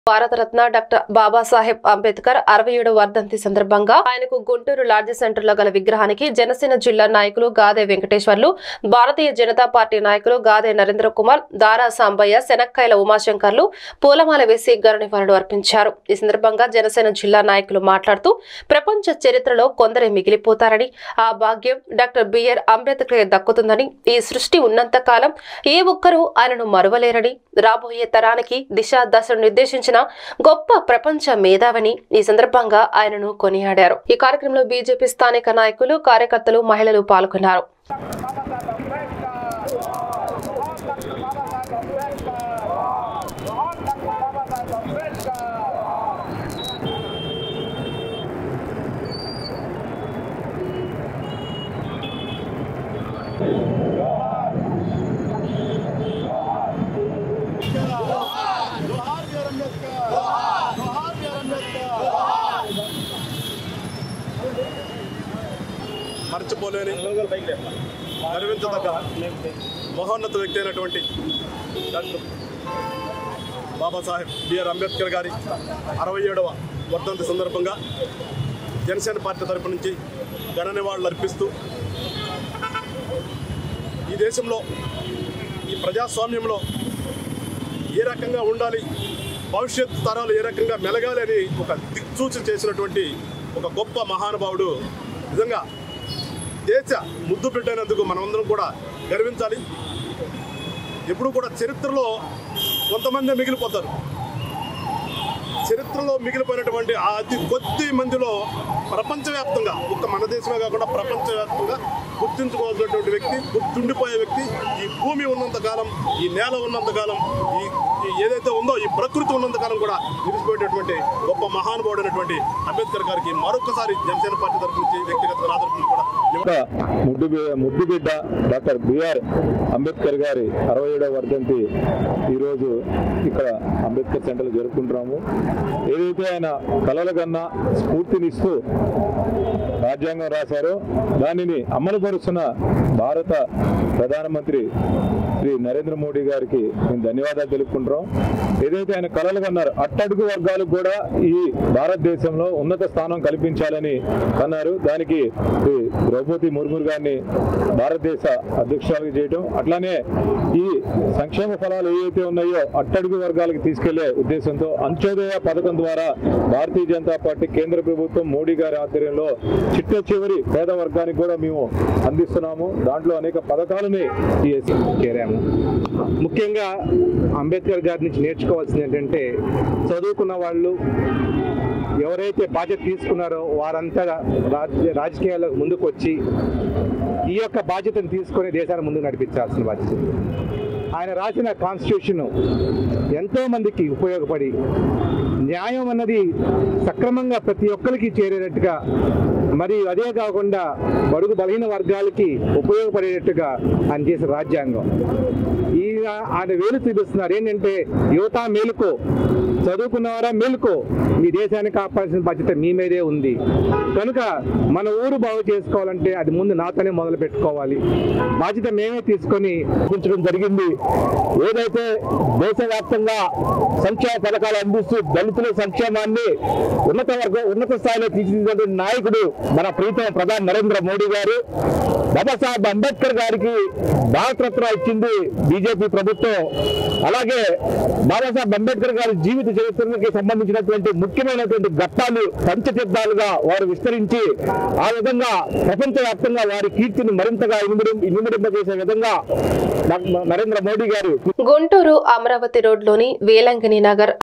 Bharat Ratna doctor Babasaheb Ambedkar అరవై ఏడవ వర్ధంతి సందర్భంగా ఆయనకు గుంటూరు లార్జ్ సెంటర్ లో గల విగ్రహానికి జనసేన జిల్లా నాయకులు గాదే వెంకటేశ్వర్లు భారతీయ జనతా పార్టీ నాయకులు గాదే నరేంద్ర కుమార్ దారా సాంబయ్య శనక్కాయల ఉమాశంకర్లు పూలమాల వేసి గరునివాళులు అర్పించారు ఈ సందర్భంగా జనసేన జిల్లా నాయకులు మాట్లాడుతూ ప్రపంచ చరిత్రలో కొందరే మిగిలిపోతారని ఆ భాగ్యం డాక్టర్ బిఆర్ అంబేద్కర్ దక్కుతుందని ఈ సృష్టి ఉన్నంత కాలం ఏ ఒక్కరూ ఆయనను మరువలేరని రాబోయే తరానికి దిశా దశను నిర్దేశించిన గొప్ప ప్రపంచ మేధావని ఈ సందర్భంగా ఆయనను కొనియాడారు ఈ కార్యక్రమంలో బీజేపీ స్థానిక నాయకులు కార్యకర్తలు మహిళలు పాల్గొన్నారు जोहार बी आर अंबेडकर जोहार बी आर अंबेडकर మర్చిపోలేని గర్వించదగ్గ మహోన్నత వ్యక్తి అయినటువంటి డాక్టర్ బాబాసాహెబ్ బిఆర్ అంబేద్కర్ గారి అరవై ఏడవ వర్ధంతి సందర్భంగా జనసేన పార్టీ తరపు నుంచి ఘన నివాళులు అర్పిస్తూ ఈ దేశంలో ఈ ప్రజాస్వామ్యంలో ఏ రకంగా ఉండాలి భవిష్యత్ తరాలు ఏ రకంగా మెలగాలి అని ఒక దిక్సూచన చేసినటువంటి ఒక గొప్ప మహానుభావుడు నిజంగా దేశ ముద్దు బిడ్డైనందుకు మనమందరం కూడా గర్వించాలి ఎప్పుడు కూడా చరిత్రలో కొంతమంది మిగిలిపోతారు చరిత్రలో మిగిలిపోయినటువంటి ఆ అతి కొద్ది మందిలో ప్రపంచవ్యాప్తంగా ఒక్క మన దేశమే కాకుండా ప్రపంచవ్యాప్తంగా గుర్తించుకోవాల్సినటువంటి వ్యక్తి గుర్తుండిపోయే వ్యక్తి ఈ భూమి ఉన్నంత కాలం ఈ నేల ఉన్నంత కాలం ఈ ఈ ఏదైతే ఉందో ఈ ప్రకృతి ఉన్నంత కాలం కూడా నిలిచిపోయేటటువంటి గొప్ప మహానుభావుడైనటువంటి అంబేద్కర్ గారికి మరొకసారి జనసేన పార్టీ తరఫు నుంచి వ్యక్తిగత నా తరఫు నుంచి కూడా ఒక ముద్దు బి- ముద్దు బిడ్డ డాక్టర్ బిఆర్ అంబేద్కర్ గారి అరవై ఏడవ వర్ధంతి ఈరోజు ఇక్కడ అంబేద్కర్ సెంటర్లో జరుపుకుంటున్నాము ఏదైతే ఆయన కలల కన్నా స్ఫూర్తినిస్తూ రాజ్యాంగం రాశారో దానిని అమలుపరుస్తున్న భారత ప్రధానమంత్రి శ్రీ నరేంద్ర మోడీ గారికి మేము ధన్యవాదాలు తెలుపుకుంటున్నాం ఏదైతే ఆయన కలలు కన్నారు అట్టడుగు వర్గాలకు కూడా ఈ భారతదేశంలో ఉన్నత స్థానం కల్పించాలని అన్నారు దానికి శ్రీ ద్రౌపది ముర్ము గారిని భారతదేశ అధ్యక్షురాలుగా చేయడం అట్లానే ఈ సంక్షేమ ఫలాలు ఏవైతే ఉన్నాయో అట్టడుగు వర్గాలకు తీసుకెళ్లే ఉద్దేశంతో అంత్యోదయ పథకం ద్వారా భారతీయ జనతా పార్టీ కేంద్ర ప్రభుత్వం మోడీ గారి ఆధ్వర్యంలో చిట్ట చివరి పేద వర్గానికి కూడా మేము అందిస్తున్నాము దాంట్లో అనేక పథకాలని ఈ చేరాము ముఖ్యంగా అంబేద్కర్ గారి నుంచి నేర్చుకోవాల్సింది ఏంటంటే చదువుకున్న వాళ్ళు ఎవరైతే బాధ్యత తీసుకున్నారో వారంతా రాజ- రాజకీయాలకు ముందుకు వచ్చి ఈ యొక్క బాధ్యతను తీసుకొని దేశాన్ని ముందుకు నడిపించాల్సిన బాధ్యత ఆయన రాసిన కాన్స్టిట్యూషన్ ఎంతో మందికి ఉపయోగపడి న్యాయం అన్నది సక్రమంగా ప్రతి ఒక్కరికి చేరేటట్టుగా మరి అదే కాకుండా బడుగు బలహీన వర్గాలకి ఉపయోగపడేటట్టుగా ఆయన చేసిన రాజ్యాంగం ఈయన ఆయన వేలు చూపిస్తున్నారు ఏంటంటే యువత మేలుకో చదువుకున్నవారా మేలుకో మీ దేశాన్ని కాపాడాల్సిన బాధ్యత మీ మీదే ఉంది కనుక మన ఊరు బాగు చేసుకోవాలంటే అది ముందు నాతోనే మొదలు పెట్టుకోవాలి బాధ్యత మేమే తీసుకొని ఉంచడం జరిగింది ఏదైతే దేశవ్యాప్తంగా సంక్షేమ పథకాలు అందిస్తూ దళితుల సంక్షేమాన్ని ఉన్నత వర్గ ఉన్నత స్థాయిలో తీర్చిదిద్దినటువంటి నాయకుడు మన ప్రీతం ప్రధాని నరేంద్ర మోడీ గారు బాబాసాహెబ్ అంబేద్కర్ గారికి భారతరత్న ఇచ్చింది బీజేపీ ప్రభుత్వం అలాగే బాబాసాహెబ్ అంబేద్కర్ గారి జీవిత చరిత్రకి సంబంధించినటువంటి ముఖ్యమైనటువంటి ఘట్టాలు పంచతీర్థాలుగా వారు విస్తరించి ఆ విధంగా ప్రపంచవ్యాప్తంగా వారి కీర్తిని మరింతగా ఇనుమడి ఇనుమడింపజేసే విధంగా డాక్టర్ నరేంద్ర మోడీ గారు గుంటూరు అమరావతి రోడ్లోని వేలంగిని నగర్